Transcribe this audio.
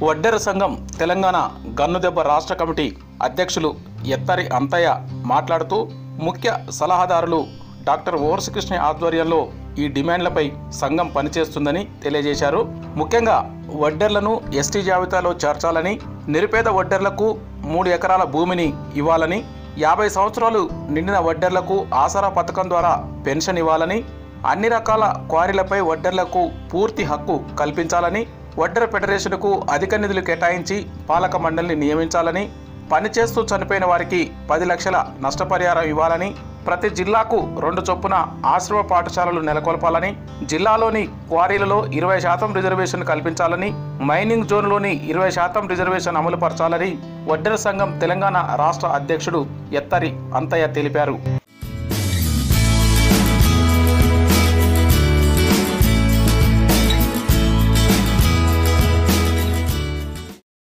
వడ్డెర సంఘం తెలంగాణ గన్నుదెబ్బ రాష్ట్ర కమిటీ అధ్యక్షులు ఎత్తరి అంతయ్య మాట్లాడుతూ ముఖ్య సలహాదారులు డాక్టర్ ఓర్సకృష్ణ ఆధ్వర్యంలో ఈ డిమాండ్లపై సంఘం పనిచేస్తుందని తెలియజేశారు ముఖ్యంగా వడ్డెర్లను ఎస్టీ జాబితాలో చేర్చాలని నిరుపేద వడ్డెర్లకు మూడు ఎకరాల భూమిని ఇవ్వాలని యాభై సంవత్సరాలు నిండిన వడ్డెర్లకు ఆసరా పథకం ద్వారా పెన్షన్ ఇవ్వాలని అన్ని రకాల క్వారీలపై వడ్డెర్లకు పూర్తి హక్కు కల్పించాలని వడ్డెర ఫెడరేషన్కు అధిక నిధులు కేటాయించి పాలక మండలిని నియమించాలని పనిచేస్తూ చనిపోయిన వారికి పది లక్షల నష్టపరిహారం ఇవ్వాలని ప్రతి జిల్లాకు రెండు చొప్పున ఆశ్రమ పాఠశాలలు నెలకొల్పాలని జిల్లాలోని క్వారీలలో ఇరవై శాతం రిజర్వేషన్ కల్పించాలని మైనింగ్ జోన్లోని ఇరవై శాతం రిజర్వేషన్ అమలు పరచాలని వడ్డెర సంఘం తెలంగాణ రాష్ట్ర అధ్యక్షుడు ఎత్తరి అంతయ్య తెలిపారు